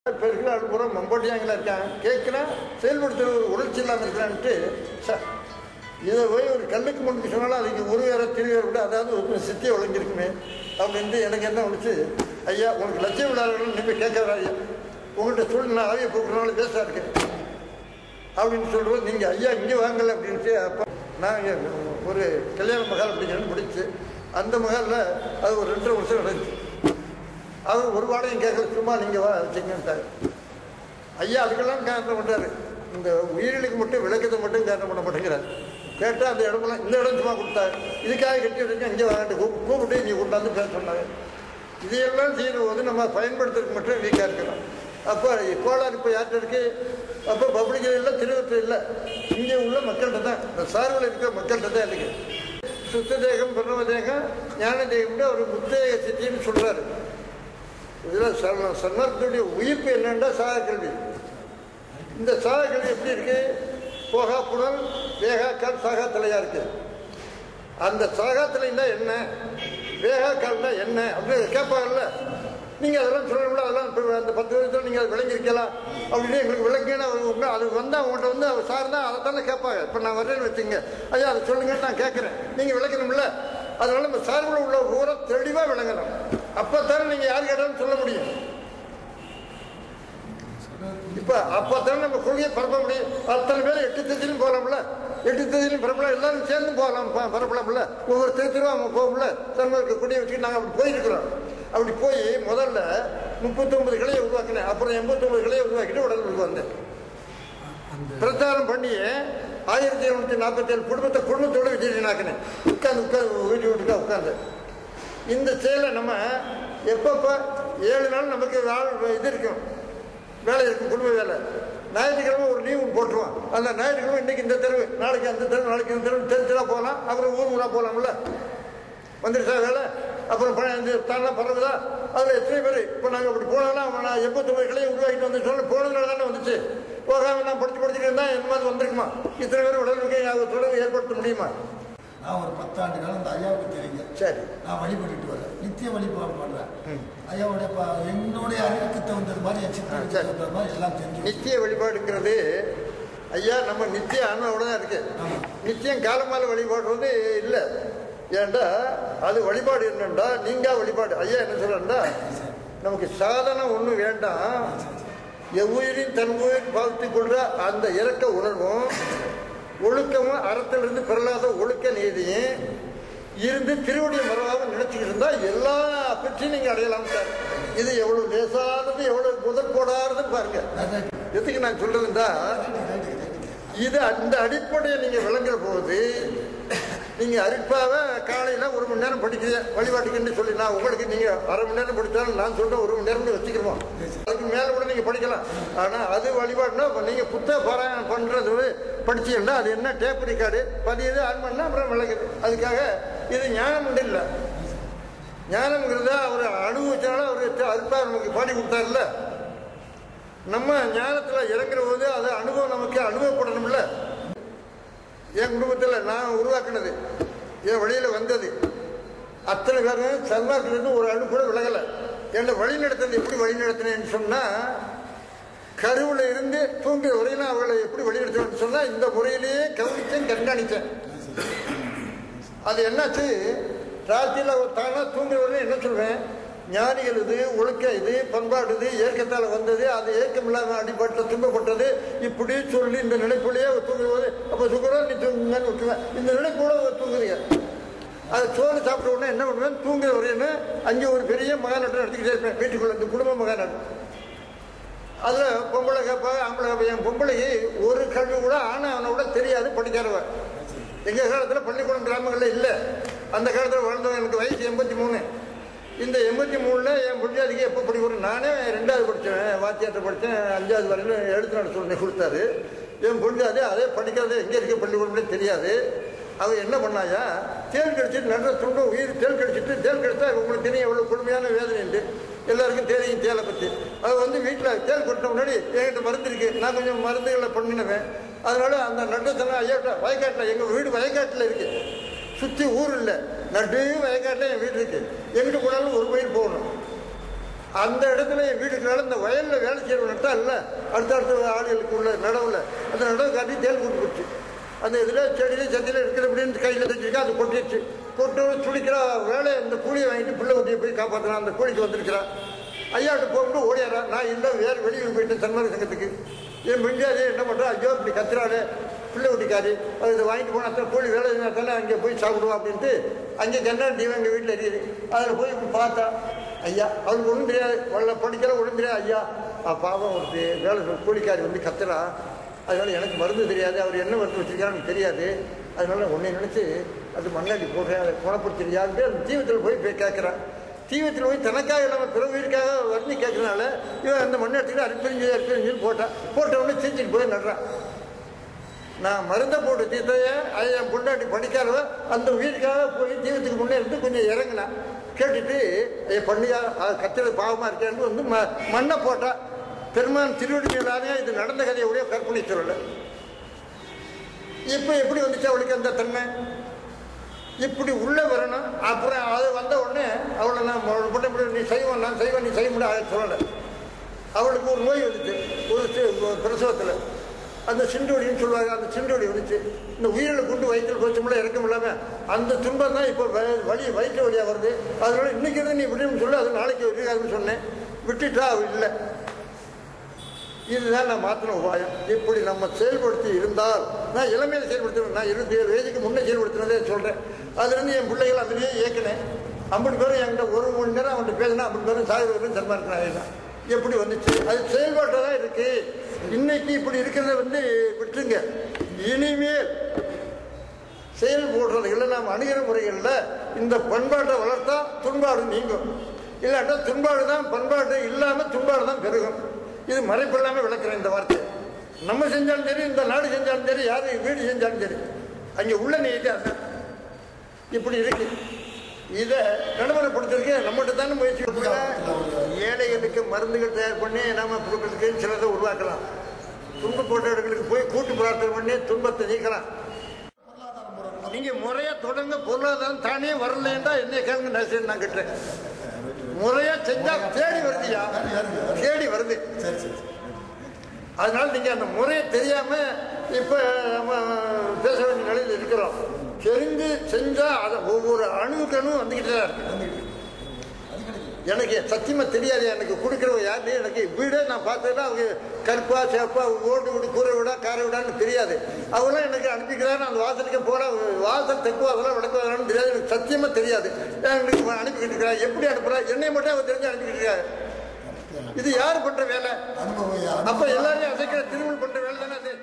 இப்போ இருக்கிற ஆள் பூரா மம்பட்டியாங்களா இருக்கான் கேட்குறேன் செயல்படுத்துற ஒரு உணர்ச்சி இல்லாமல் இருக்கிறான்ட்டு ச இதை போய் ஒரு கல்லுக்கு முன்னுக்கு சொன்னாலும் அதுக்கு ஒரு வேற திரு வேற விட அதாவது ஒரு சித்தியை வழங்கியிருக்குமே அப்படின்ட்டு எனக்கு என்ன வந்துச்சு ஐயா உனக்கு லட்சியம் இல்லாதவர்கள் நீங்கள் கேட்கறா ஐயா உங்கள்கிட்ட சொல்லி நான் ஆவியை போக்குறனால பேசா இருக்கேன் அப்படின்னு சொல்லுவோம் நீங்கள் ஐயா இங்கே வாங்கல அப்படின்ட்டு அப்போ நான் இங்க ஒரு கல்யாண மகால் அப்படிங்கிறது முடிச்சு அந்த மகாலில் அது ஒரு ரெண்டரை வருஷம் நடந்துச்சு அவர் ஒரு வாடகையும் கேட்கல சும்மா நீங்கள் வா வச்சுங்கன்ட்டார் ஐயா அதுக்கெல்லாம் காரணம் பண்ணுறாரு இந்த உயிரிலுக்கு மட்டும் விளக்கத்தை மட்டும் காரணம் பண்ண மாட்டேங்கிறார் கேட்டால் அந்த இடமெல்லாம் இந்த இடம் சும்மா கொடுத்தாரு இதுக்காக கட்டி வரைக்கும் இங்கே வாங்கிட்டு கூப் கூப்பிட்டு இங்கே கொண்டாந்து பேச சொன்னாங்க இதையெல்லாம் செய்யும் போது நம்ம பயன்படுத்துறதுக்கு மட்டும் வீக்காக இருக்கிறோம் அப்போ கோளாறு இப்போ யார்கிட்ட இருக்கு அப்போ பப்ளிக் இல்லை திருவத்தூர் இல்லை இங்கே உள்ள மக்கள்கிட்ட தான் இந்த சார்பில் இருக்கிற மக்கள்கிட்ட தான் இருக்கு சுத்த தேகம் பிரணவ தேகம் ஞான தேகம்னு அவர் முத்தேக சித்தின்னு சொல்கிறாரு இதில் சன்ன சன்னத்துடைய உயிர்ப்பு என்னன்னா சாக கல்வி இந்த சாக கல்வி எப்படி இருக்கு போகா புனல் வேகா கால் சாகா தலையா இருக்கு அந்த சாகா தலைன்னா என்ன வேகா கால்னா என்ன அப்படின்னு கேட்பாங்கல்ல நீங்கள் அதெல்லாம் சொல்லணும்ல அதெல்லாம் இப்ப அந்த பத்து வருஷத்தில் நீங்கள் அதை விளங்கிருக்கலாம் அப்படின்னு எங்களுக்கு விளங்கினா அது வந்தால் அவங்கள்ட்ட வந்து அவர் சார் தான் அதை தானே கேட்பாங்க இப்போ நான் வரேன்னு வச்சுங்க ஐயா அதை சொல்லுங்கன்னு நான் கேட்குறேன் நீங்கள் விளக்கணும்ல அதனால நம்ம சார்பில் உள்ள ஊரை தெளிவாக விளங்கணும் அப்போ தானே நீங்கள் யார் கேட்டாலும் சொல்ல முடியும் இப்போ அப்போ தானே நம்ம கொள்கையை பரப்ப முடியும் அத்தனை பேர் எட்டு தேதியிலும் போகலாம்ல எட்டு தேதியிலும் பரப்பலாம் எல்லாரும் சேர்ந்து போகலாம் ப- பரப்பலாம்ல ஒவ்வொரு திருத்திரும் அவங்க போகும்ல தன்மைக்கு கொடியை வச்சுட்டு நாங்கள் அப்படி போயிருக்கிறோம் அப்படி போய் முதல்ல முப்பத்தொன்பது கிளையை உருவாக்கினேன் அப்புறம் எண்பத்தொன்பது கிளையை உருவாக்கிட்டு உடலுக்கு வந்தேன் பிரச்சாரம் பண்ணி ஆயிரத்தி எழுநூத்தி நாற்பத்தி ஏழு குடும்பத்தை குடும்பத்தோடு விஜயனாக்கினேன் உட்காந்து உட்காந்து வீட்டு வீட்டுக்கா உட்காந்து இந்த செயலை நம்ம எப்பப்போ ஏழு நாள் நமக்கு வேலை இது இருக்கும் வேலை இருக்கும் குடும்ப வேலை ஞாயிற்றுக்கிழமை ஒரு லீவு போட்டுருவான் அந்த ஞாயிற்றுக்கிழமை இன்னைக்கு இந்த தெருவு நாளைக்கு அந்த தெருவு நாளைக்கு இந்த தெருவு தெரு தெருவா போகலாம் அப்புறம் ஊர் ஊரா போகலாம்ல வந்துருச்சா வேலை அப்புறம் ப- இந்த தானே பரவுதா அதில் எத்தனை பேர் இப்போ நாங்கள் அப்படி போனோம்னா நான் எண்பத்தொம்பது கிளையை உருவாக்கிட்டு வந்து சொல்ல போனதுனால தானே வந்துச்சு போகாம நான் படிச்சு படிச்சுட்டு இருந்தால் இந்த மாதிரி வந்திருக்குமா இத்தனை பேர் உடலுக்கு தொடர்பு ஏற்படுத்த முடியுமா நான் ஒரு பத்தாண்டு காலம் இந்த ஐயாவுக்கு தெரியுங்க சரி நான் வழிபட்டுட்டு வரேன் நித்திய வழிபாடு பண்றேன் ஐயாவுடைய ப- என்னுடைய அறிவுக்கு தகுந்தது மாதிரி என் சித்தத்துக்கு சரி. தகுந்த மாதிரி எல்லாம் தெரிஞ்சு நித்திய வழிபாடுங்கிறது ஐயா நம்ம நித்திய ஆன்மாவோட தான் இருக்கு ஆமா. நித்தியம் காலமால வழிபாடுறது இல்லை ஏன்டா அது வழிபாடு என்னண்டா நீங்கா வழிபாடு ஐயா என்ன சொல்றா நமக்கு சாதனம் ஒன்றும் வேண்டாம் எவ்வுயிரின் தன் உயிர் பார்த்து கொள்ற அந்த இறக்க உணர்வும் ஒழுக்கமும் அறத்திலிருந்து பெறலாத ஒழுக்க நீதியும் இருந்து திருவடியை மறவாம நினைச்சுக்கிட்டு இருந்தா எல்லா பெற்றையும் நீங்க அடையலாம் சார் இது எவ்வளவு லேசானது எவ்வளவு முதல் போடாததுன்னு பாருங்க எதுக்கு நான் சொல்றதுன்னா இது அந்த அடிப்படையை நீங்க விளங்குற போது நீங்க அரிப்பாவை காலையில ஒரு மணி நேரம் படிக்கிறீங்க வழிபாட்டுக்குன்னு சொல்லி நான் உங்களுக்கு நீங்க அரை மணி நேரம் படித்தாலும் நான் சொல்றேன் ஒரு மணி நேரம் வச்சுக்கிறோம் அதுக்கு மேல கூட நீங்க படிக்கலாம் ஆனா அது வழிபாடுனா இப்ப நீங்க புத்தக பாராயணம் பண்றது படிச்சீங்கன்னா அது என்ன டேப் ரெக்கார்டு பதியது ஆன் பண்ணா அப்புறம் விளக்குது அதுக்காக இது ஞானம் உண்டு இல்லை ஞானம்ங்கிறத அவர் அனுபவிச்சனால அவர் அல்பா நமக்கு பாடி கொடுத்தாருல்ல நம்ம ஞானத்துல இறங்குற போது அது அனுபவம் நமக்கு அனுபவப்படணும்ல என் குடும்பத்தில் நான் உருவாக்குனது என் வழியில் வந்தது அத்தனை பேரும் சன்மார்க்கிலிருந்து ஒரு அணு கூட விலகலை என்னை வழி நடத்துறது எப்படி வழி நடத்தினேன்னு சொன்னால் கருவில் இருந்து தூங்குற வரையிலும் அவளை எப்படி வழி நடத்தணும்னு சொன்னால் இந்த முறையிலேயே கவனித்தேன் கண்காணித்தேன் அது என்னாச்சு ராத்திரியில் தானா தூங்குற வரையும் என்ன சொல்வேன் ஞானிகள் இது ஒழுக்க இது பண்பாடு இது ஏற்கத்தால் வந்தது அது ஏக்கம் இல்லாமல் அடிபட்ட துன்பப்பட்டது இப்படி சொல்லி இந்த நினைப்புலையே தூங்கும்போது அப்போ சுகரம் நீ தூங்குங்கன்னு விட்டுருவேன் இந்த நினைப்போட தூங்குறீங்க அது சோறு சாப்பிட்ட உடனே என்ன பண்ணுவேன் தூங்குற வரையும் அங்கே ஒரு பெரிய மகாநாட்டம் நடத்திக்கிட்டே இருப்பேன் வீட்டுக்குள்ள இந்த குடும்ப மகாநாட்டம் அதில் பொம்பளை கேட்பாங்க ஆம்பளை கேட்பாங்க என் பொம்பளைக்கு ஒரு கல்வி கூட ஆனா அவனை விட தெரியாது படிக்காதவன் எங்கள் காலத்தில் பள்ளிக்கூடம் கிராமங்களில் இல்லை அந்த காலத்தில் வாழ்ந்தவன் எனக்கு வயசு எண்பத்தி மூணு இந்த எண்பத்தி மூணில் என் பொஞ்சாதிக்கு எப்போ படிக்கிறேன் நானே ரெண்டாவது படித்தேன் வாத்தியாட்ட படித்தேன் அஞ்சாவது வரையிலும் எழுத்து நட சொல்லி கொடுத்தாரு என் பொஞ்சாதி அதே படிக்கிறது எங்கே இருக்க பள்ளிக்கூடம்னே தெரியாது அவன் என்ன பண்ணாயா தேல் கடிச்சிட்டு நல்ல துண்டு உயிர் தேல் கடிச்சிட்டு தேல் கடிச்சா உங்களுக்கு தெரியும் எவ்வளோ கொடுமையான வேதனை உண்டு எல்லாருக்கும் தெரியும் தேலை பற்றி அது வந்து வீட்டில் தேல் கொட்ட முன்னாடி என்கிட்ட மருந்து இருக்கு நான் கொஞ்சம் மருந்துகளை பண்ணினவேன் அதனால அந்த நட்டத்தனை ஐயாட்ட வயக்காட்டில் எங்கள் வீடு வயக்காட்டில் இருக்கு சுற்றி ஊர் இல்லை நடு வயக்காட்டில் என் வீடு இருக்கு எங்கிட்டு போனாலும் ஒரு பயிர் போகணும் அந்த இடத்துல என் வீட்டுக்குனால இந்த வயலில் வேலை செய்யற நட்டா இல்லை அடுத்தடுத்த ஆளுகளுக்கு உள்ள நடவுல அந்த நடவு காட்டி தேல் கூட்டு போச்சு அந்த இதில் செடியில் சத்தியில் இருக்கிற அப்படின்னு கையில் தச்சிருக்கா அது கொட்டிடுச்சு கொட்டு துடிக்கிற வேலை இந்த கூலியை வாங்கிட்டு பிள்ளை குட்டியை போய் காப்பாற்றலாம் அந்த கூலிக்கு வந்திருக்கிறான் ஐயாட்ட போகும்போது ஓடியாரா நான் இல்லை வேறு வெளியூர் போயிட்டேன் சன்மார்க்க சங்கத்துக்கு என் மிஞ்சாதே என்ன பண்ணுறா ஐயோ இப்படி கத்துறாரு பிள்ளை குட்டிக்காரு அது இதை வாங்கிட்டு போனால் அத்தனை கூலி வேலை செஞ்சா தானே அங்கே போய் சாப்பிடுவோம் அப்படின்ட்டு அங்கே ஜன்னல் தீவம் எங்கள் வீட்டில் எரியுது அதில் போய் இப்படி பார்த்தா ஐயா அவருக்கு ஒன்றும் தெரியாது வல்ல படிக்கிற ஒன்றும் தெரியாது ஐயா ஆ, பாவம் ஒருத்தி வேலை செய்ற கூலிக்காரி வந்து கத்துறா அதனால எனக்கு மருந்து தெரியாது அவர் என்ன மருந்து வச்சிருக்காரு எனக்கு தெரியாது அதனால உன்னை நினைச்சு அது மண்ணாடி போடுறேன் அதை குணப்படுத்திருக்காருன்ட்டு அந்த தீவத்தில் போய் போய் கேட்குறான் தீவத்தில் போய் தனக்காக இல்லாமல் பிற உயிருக்காக வர்ணி கேட்கறனால இவன் அந்த மண்ணை எடுத்துக்கிட்டு அரிப்பறிஞ்சு அரிப்பறிஞ்சு போட்டான் போட்ட உடனே தீச்சிட்டு போய் நடுறான் நான் மருந்தை போட்டு தீர்த்தைய அதை என் பொண்டாட்டி படிக்காதவ அந்த உயிருக்காக போய் தீவத்துக்கு முன்னே இருந்து கொஞ்சம் இறங்கினான் கேட்டுட்டு ஐயா பண்ணியா அது கத்துறது பாவமாக இருக்கேன்னு வந்து ம மண்ணை போட்டா பெருமான் திருவடிகளானே இது நடந்த கதையுடைய கற்பனை சொல்லலை இப்போ எப்படி வந்துச்சு அவளுக்கு அந்த தன்மை இப்படி உள்ள வரணும் அப்புறம் அது வந்த உடனே அவளை நான் அவளை பண்ண முடியும் நீ செய்வோம் நான் செய்வேன் நீ செய்ய முடியாது சொல்லலை அவளுக்கு ஒரு நோய் வந்துச்சு ஒரு சி- ஒரு பிரசவத்தில் அந்த சிண்டுவடின்னு சொல்லுவாங்க அந்த சிண்டுவடி வந்துச்சு இந்த உயிரில் கொண்டு வயிற்றில் கொஞ்சமெல்லாம் இறக்கம் இல்லாமல் அந்த துன்பம் தான் இப்போ வ- வலி வயிற்று வழியாக வருது அதனால இன்னைக்கு இருந்து நீ விடுன்னு சொல்லி அது நாளைக்கு இருக்காதுன்னு சொன்னேன் விட்டுட்டா அவ இல்லை இதுதான் நான் மாற்றின உபாயம் இப்படி நம்ம செயல்படுத்தி இருந்தால் நான் இளமையில் செயல்படுத்தினேன் நான் இருபத்தி ஏழு வயதுக்கு முன்னே செயல்படுத்தினதே சொல்கிறேன் அதுலேருந்து என் பிள்ளைகள் அதுலேயே இயக்கினேன் ஐம்பது பேரும் என்கிட்ட ஒரு மணி நேரம் அவன்கிட்ட பேசினா ஐம்பது பேரும் சாகுபவரும் சன்மார்க்கனாக எப்படி வந்துச்சு அது செயல்பாட்டில் தான் இருக்கு இன்னைக்கு இப்படி இருக்கிறத வந்து விட்டுருங்க இனிமேல் செயல் போடுறதுகளை நாம் அணுகிற முறைகளில் இந்த பண்பாட்டை வளர்த்தா துன்பாடு நீங்கும் இல்லாட்டா துன்பாடு தான் பண்பாடு இல்லாமல் துன்பாடு தான் பெருகும் இது மறைப்பில்லாமல் விளக்குறேன் இந்த வார்த்தை நம்ம செஞ்சாலும் சரி இந்த நாடு செஞ்சாலும் சரி யார் வீடு செஞ்சாலும் சரி அங்கே உள்ள நீதி அதுதான் இப்படி இருக்கு இதை நடைமுறைப்படுத்துறதுக்கு நம்மகிட்ட தானே முயற்சி பண்ணுறோம். ஏழைகளுக்கு மருந்துகள் தயார் பண்ணி நாம கொடுக்கறதுக்கு சிலதை உருவாக்கலாம் துன்பப்பட்டவர்களுக்கு போய் கூட்டு பிரார்த்தனை பண்ணி துன்பத்தை நீக்கலாம் நீங்க முறையா தொடங்க பொருளாதாரம் தானே வரலன்றா என்ன கேளுங்க நான் சரி நான் கட்டுறேன் முறையா செஞ்சா தேடி வருதுயா தேடி வருது சரி சரி அதனால நீங்க அந்த முறையை தெரியாம இப்ப நம்ம பேச வேண்டிய நிலையில் இருக்கிறோம் தெரிஞ்சு செஞ்சா அதை ஒவ்வொரு அணுவுக்கு அணு வந்துகிட்டு தான் இருக்கு எனக்கு சத்தியமா தெரியாது எனக்கு கொடுக்குறவங்க யாருன்னு எனக்கு வீடே நான் பார்த்ததுல அவங்க கருப்பா சேப்பா ஓட்டு வீடு கூரை வீடா காரை வீடான்னு தெரியாது அவங்களாம் எனக்கு அனுப்பிக்கிறாரு அந்த வாசலுக்கு போற வாசல் தெற்கு அதெல்லாம் விளக்கு வரலான்னு தெரியாது எனக்கு சத்தியமா தெரியாது எனக்கு அனுப்பிக்கிட்டு இருக்கிறார் எப்படி அனுப்புறா என்னை மட்டும் அவர் தெரிஞ்சு அனுப்பிக்கிட்டு இருக்காரு இது யார் பண்ற வேலை அனுபவம் அப்ப எல்லாரையும் அசைக்கிற திருமணம் பண்ற வேலை தானே அது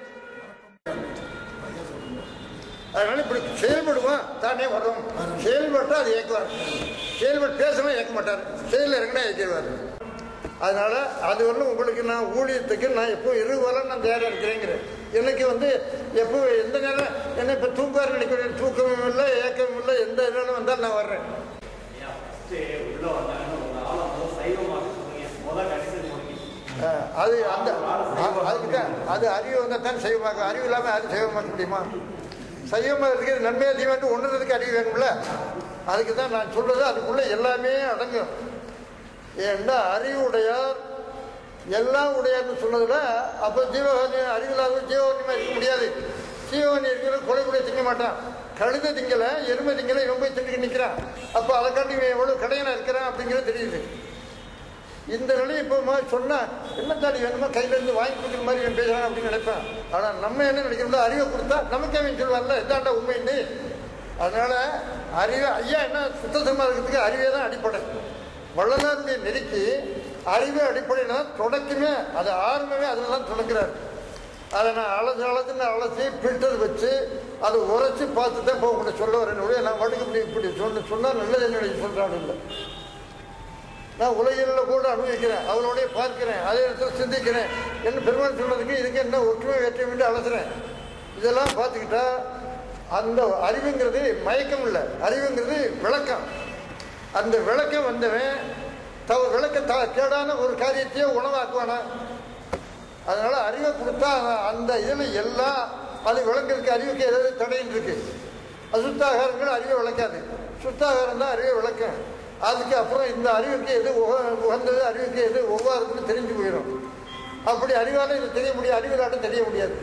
அதனால இப்படி செயல்படுவோம் தானே வரும் செயல்பட்டா அது இயக்குவார் செயல்பட்டு பேசணும் இயக்க மாட்டார் செயல் இறங்கினா இயக்கிடுவார் அதனால அது வரலும் உங்களுக்கு நான் ஊழியத்துக்கு நான் எப்போ இரு வரலாம் நான் தயாராக இருக்கிறேங்கிறேன் எனக்கு வந்து எப்போ எந்த நேரம் என்ன இப்போ தூங்குவார் நினைக்கிறேன் தூக்கமும் இல்லை ஏக்கமும் இல்லை எந்த நேரம் வந்தாலும் நான் வர்றேன் உள்ள வந்தாங்கன்னு உங்க ஆளை முதல் சைவமாக சொன்னீங்க முதல் கடைசி சொன்னீங்க அஹ் அது அந்த அ- அதுக்கு தான் அது அறிவு வந்தால் தான் செய்வமாக அறிவு இல்லாமல் யாரும் செய்வமாக்க முடியுமா சைவமாக இருக்கிறது நன்மையாக தீவன்ட்டு ஒன்றுறதுக்கு அறிவு வேணும்ல அதுக்கு தான் நான் சொல்றது அதுக்குள்ளே எல்லாமே அடங்கும் ஏன்னா அறிவுடையார் எல்லாம் உடையார்னு சொன்னதுல அப்போ ஜீவகானி அறிவில்லாத ஜீவகானியமாக இருக்க முடியாது ஜீவகானி இருக்கிற கொலை கூட திங்க மாட்டான் கழுத திங்கலை எருமை திங்கலை இவன் போய் திண்டுக்கு நிற்கிறான் அப்போ அதை காட்டி இவன் எவ்வளோ கடையனாக இருக்கிறான் அப்படிங்கிறது தெரியுது இந்த நிலையை இப்போ மாதிரி சொன்னா என்ன தாடி வேணுமோ கையில இருந்து வாங்கி கொடுக்குற மாதிரி இவன் பேசுறான் அப்படின்னு நினைப்பேன் ஆனா நம்ம என்ன நினைக்கிறோம்ல அறிவை கொடுத்தா நமக்கே அவன் சொல்லுவார்ல இதாண்டா உண்மைன்னு அதனால அறிவு ஐயா என்ன சுத்தசமா இருக்கிறதுக்கு அறிவே தான் அடிப்படை வள்ளலாருடைய நெருக்கி அறிவே அடிப்படைனா தொடக்கமே அது ஆரம்பமே அதில் தான் தொடங்குறாரு அதை நான் அலசு அலசுன்னு அலசி ஃபில்டர் வச்சு அதை உரைச்சி பார்த்து தான் போக முடியும் சொல்ல வரேன் நான் வடுக்கு இப்படி இப்படி சொன்ன சொன்னால் நல்லது என்ன சொல்கிறான்னு இல்லை நான் உலகில் கூட அனுபவிக்கிறேன் அவளோடய பார்க்கிறேன் அதே இடத்துல சிந்திக்கிறேன் என்ன பெருமாள் சொன்னதுக்கு இதுக்கு என்ன ஒற்றுமை வேற்றுமை என்று அலசுறேன் இதெல்லாம் பார்த்துக்கிட்டா அந்த அறிவுங்கிறது மயக்கம் இல்லை அறிவுங்கிறது விளக்கம் அந்த விளக்கம் வந்தவன் தவ விளக்க த கேடான ஒரு காரியத்தையே உணவாக்குவானா அதனால அறிவை கொடுத்தா அந்த இதில் எல்லாம் அது விளங்குறதுக்கு அறிவுக்கு ஏதாவது தடைன்னு இருக்கு அசுத்தாகாரங்கள் அறிவை விளக்காது சுத்தாகாரம் தான் அறிவை விளக்கும் அதுக்கு அப்புறம் இந்த அறிவுக்கு எது உக உகந்தது அறிவுக்கு எது ஒவ்வாதுன்னு தெரிஞ்சு போயிடும் அப்படி அறிவால இது தெரிய முடியாது அறிவிலாட்டம் தெரிய முடியாது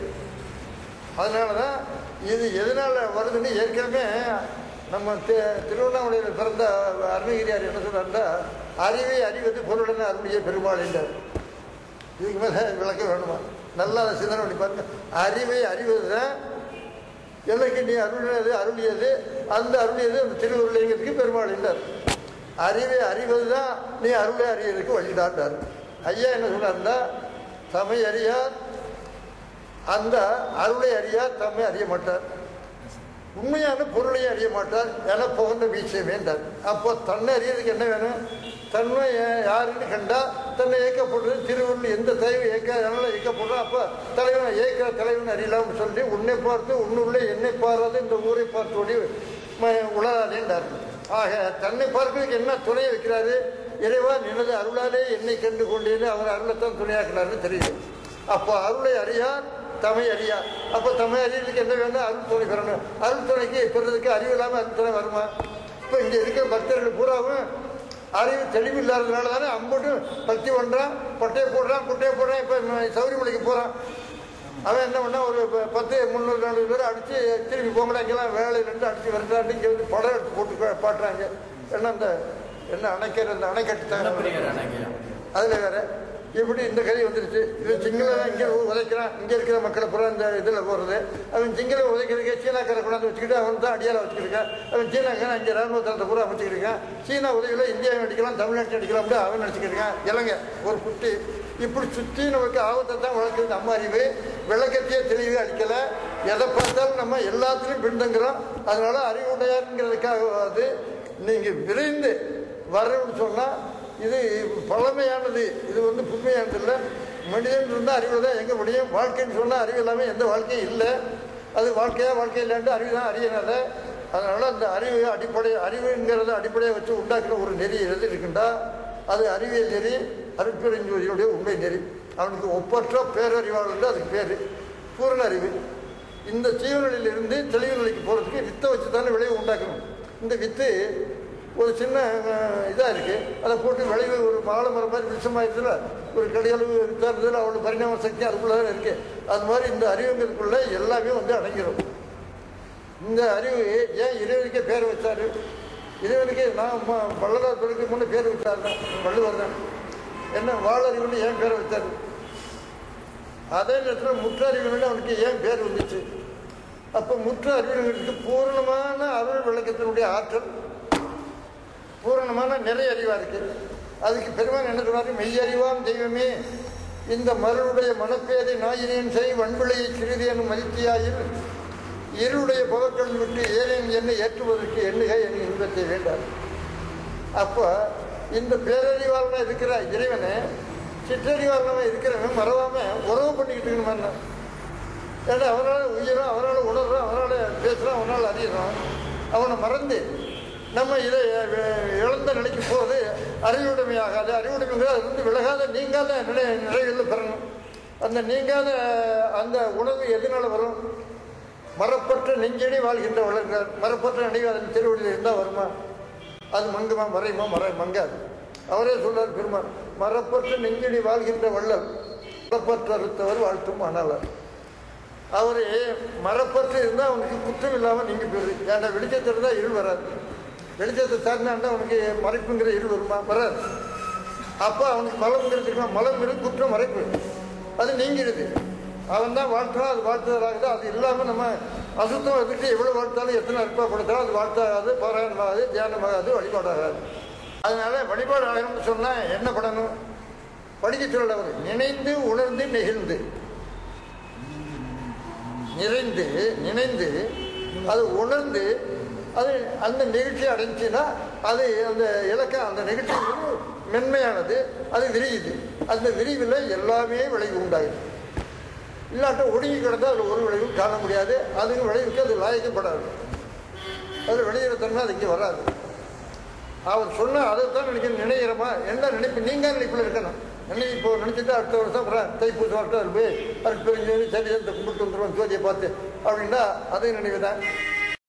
அதனால தான் இது எதனால் வருதுன்னு ஏற்கனவே நம்ம தி திருவண்ணாமலையில் பிறந்த அருணகிரியார் என்ன சொல்றாருன்னா அறிவை அறிவது பொருளுடன் அருளிய பெருமாள் என்றார் இதுக்கு மேலே விளக்க வேணுமா நல்லா அதை சிந்தனை பண்ணி பாருங்க அறிவை அறிவது தான் எனக்கு நீ அருளியது அருளியது அந்த அருளியது அந்த திருவுருளைங்கிறதுக்கு பெருமாள் என்றார் அறிவை அறிவது தான் நீ அருளை அறியறதுக்கு வழிடாட்டார் ஐயா என்ன சொன்னார்னா தமை அறியார் அந்த அருளை அறியார் தம்மை அறிய மாட்டார் உண்மையான பொருளையும் அறிய மாட்டார் என புகழ்ந்த வீச்சை வேண்டார் அப்போ தன்னை அறியறதுக்கு என்ன வேணும் தன்மை யா- யாருன்னு கண்டா தன்னை இயக்கப்படுறது திருவள்ளுவர் எந்த தலைவர் இயக்க அதனால இயக்கப்படுறோம் அப்போ தலைவன் இயக்கிற தலைவன் அறியலாம்னு சொல்லி உன்னை பார்த்து உன்னுள்ளே என்னை பாராது இந்த ஊரை பார்த்தோடி உலகாதேன்றார் ஆக தன்னை பார்க்கறதுக்கு என்ன துணை வைக்கிறாரு இறைவா நினது அருளாலே என்னை கண்டு கொண்டேன்னு அவர் அருளைத்தான் துணையாக்குறாருன்னு தெரியுது அப்போ அருளை அறியார் தமை அறியார் அப்போ தமை அறியறதுக்கு என்ன வேணும் அருள் துணை பெறணும் அருள் துணைக்கு பெறதுக்கு அறிவு இல்லாமல் அருள் துணை வருமா இப்போ இங்கே இருக்கிற பக்தர்கள் பூராவும் அறிவு தெளிவு இல்லாததுனால தானே அம்பட்டும் பக்தி பண்ணுறான் பொட்டையை போடுறான் குட்டையை போடுறான் இப்போ சௌரிமலைக்கு போகிறான் அவன் என்ன பண்ணா ஒரு ப- பத்து முந்நூறு நானூறு பேர் அடித்து திரும்பி போங்கடா இங்கெல்லாம் வேலை ரெண்டு அடித்து வருகிறான்னு இங்கே வந்து படம் எடுத்து போட்டு பா- பாட்டுறாங்க என்ன அந்த என்ன அணைக்கிற அந்த அணைக்கட்டு தாங்க அதில் வேற இப்படி இந்த கதை வந்துருச்சு இது சிங்களம் இங்கே உதைக்கிறான் இங்கே இருக்கிற மக்களை பூரா இந்த இதில் போகிறது அவன் சிங்களம் உதைக்கிறதுக்கு சீனாக்கார கொண்டாந்து வச்சுக்கிட்டு அவன் தான் அடியால் வச்சுக்கிருக்கான் அவன் சீனாக்காரன் இங்கே ராணுவ தளத்தை பூரா அமைச்சுக்கிருக்கான் சீனா உதவியில் இந்தியாவை அடிக்கலாம் தமிழ்நாட்டை அடிக்கலாம் அப்படி அவன் நினச்சிக்கிருக்கான் இலங்கை ஒரு குட்டி இப்படி சுற்றி நமக்கு ஆபத்தை தான் வளர்க்குறது நம்ம அறிவு விளக்கத்தையே தெளிவு அடிக்கலை எதை பார்த்தாலும் நம்ம எல்லாத்துலேயும் பின்தங்குறோம் அதனால அறிவுடையாருங்கிறதுக்காக நீங்கள் விரைந்து வரணும்னு சொன்னால் இது பழமையானது இது வந்து புதுமையானது இல்லை மனிதன் இருந்தால் அறிவில் தான் எங்கே முடியும் வாழ்க்கைன்னு சொன்னால் அறிவு இல்லாமல் எந்த வாழ்க்கையும் இல்லை அது வாழ்க்கையாக வாழ்க்கை இல்லைன்ட்டு அறிவு தான் அறியனால அதனால் அந்த அறிவு அடிப்படை அறிவுங்கிறத அடிப்படையாக வச்சு உண்டாக்குற ஒரு நெறி எது இருக்குண்டா அது அறிவியல் நெறி அருட்பெருஞ்சோதியுடைய உண்மை நெறி அவனுக்கு ஒப்பற்ற பேரறிவாளர் அதுக்கு பேர் பூரண அறிவு இந்த ஜீவநிலையிலிருந்து தெளிவு நிலைக்கு போகிறதுக்கு வித்தை வச்சு தானே விளைவு உண்டாக்கணும் இந்த வித்து ஒரு சின்ன இதாக இருக்குது அதை போட்டு விளைவு ஒரு மாலை மரம் மாதிரி விஷமாயிருதுல ஒரு கடிகளவு வித்தாருதுல அவ்வளோ பரிணாம சக்தி அதுக்குள்ளே தான் இருக்குது அது மாதிரி இந்த அறிவுங்கிறதுக்குள்ளே எல்லாமே வந்து அடங்கிடும் இந்த அறிவு ஏன் இறைவனுக்கே பேர் வச்சாரு இறைவனுக்கே நான் ம- வள்ளலார் பிறகு முன்னே பேர் வச்சாரு வள்ளுவர் தான் என்ன வாழறிவுன்னு ஏன் பேர் வச்சாரு அதே நேரத்தில் முற்றறிவுன்னு அவனுக்கு ஏன் பேர் வந்துச்சு அப்போ முற்ற அறிவுங்கிறதுக்கு பூரணமான அருள் விளக்கத்தினுடைய ஆற்றல் பூரணமான நிறை அறிவா இருக்கு அதுக்கு பெருமான் என்ன சொன்னாரு மெய்யறிவாம் தெய்வமே இந்த மருளுடைய மனப்பேதை நாயினேன் செய் வன்பிழையை சிறிது எனும் மதித்தியாயில் இருளுடைய புகக்கள் விட்டு ஏனேன் என்னை ஏற்றுவதற்கு எண்ணுக என் இன்பத்தை வேண்டார் அப்போ இந்த பேரறிவாளனா இருக்கிற இறைவனை சிற்றறிவாளனா இருக்கிறவன் மறவாம உறவு பண்ணிக்கிட்டு இருக்கணுமா ஏன்னா அவரால் உயிரும் அவரால் உணர்றோம் அவரால் பேசுகிறோம் அவனால் அறியறோம் அவனை மறந்து நம்ம இதை அஹ், இழந்த நிலைக்கு போகிறது அறிவுடைமையாகாது அறிவுடைமைங்கிறது அதுலேருந்து விலகாத நீங்காத நிலை நிலைகளில் பெறணும் அந்த நீங்காத அஹ், அந்த உணவு எதனால வரும் மரப்பற்ற நெஞ்சடி வாழ்கின்ற வளர்கிறார் மரப்பற்ற நினைவு அதன் திருவடியில் இருந்தால் வருமா அது மங்குமா மறையுமா மறை மங்காது அவரே சொல்றார் பெருமான் மரப்பற்ற நெஞ்சடி வாழ்கின்ற வள்ளல் மரப்பற்ற அறுத்தவர் வாழ்த்தும் ஆனாளர் அவர் மரப்பற்று இருந்தால் அவனுக்கு குற்றம் இல்லாமல் நீங்கி போயிடுது ஏன்னா வெளிச்சத்தில் இருந்தால் இருள் வராது வெளிச்சத்தை சார்ந்தாண்டா அவனுக்கு மறைப்புங்கிற இருள் வருமா வராது அப்போ அவனுக்கு மலம்ங்கிறது இருக்குமா மலம்ங்கிறது குற்றம் மறைப்பு அது நீங்கிடுது அவன் தான் வாழ்த்துறான் அது வாழ்த்துவதாகுது அது இல்லாமல் நம்ம அசுத்தம் எடுத்துட்டு எவ்வளோ வாழ்த்தாலும் எத்தனை அற்பா கொடுத்தாலும் அது வாழ்த்தாகாது பாராயணமாகாது தியானமாகாது வழிபாடாகாது அதனால வழிபாடு ஆகணும்னு சொன்னால் என்ன பண்ணணும் படிக்க சொல்லல அவர் நினைந்து உணர்ந்து நெகிழ்ந்து நிறைந்து நினைந்து அது உணர்ந்து அது அந்த நிகழ்ச்சி அடைஞ்சுன்னா அது அந்த இலக்கம் அந்த நிகழ்ச்சி வந்து மென்மையானது அது விரியுது அந்த விரிவில் எல்லாமே விளைவு உண்டாகுது இல்லாட்ட ஒடுங்கி கிடந்தால் அதில் ஒரு விளைவும் காண முடியாது அதுக்கு விளைவுக்கு அது லாயக்கப்படாது அது வெளியிற தன்மை அது இங்கே வராது அவர் சொன்ன அதை தான் நினைக்க நினைக்கிறோமா என்ன நினைப்பு நீங்கள் நினைப்பில் இருக்கணும் நினை இப்போ நினச்சிட்டு அடுத்த வருஷம் அப்புறம் தைப்பூசம் வரட்டும் அதில் போய் அது பெருஞ்சு சரி இந்த கும்பிட்டு வந்துடுவோம் ஜோதியை பார்த்து அப்படின்னா அதே நினைவு தான்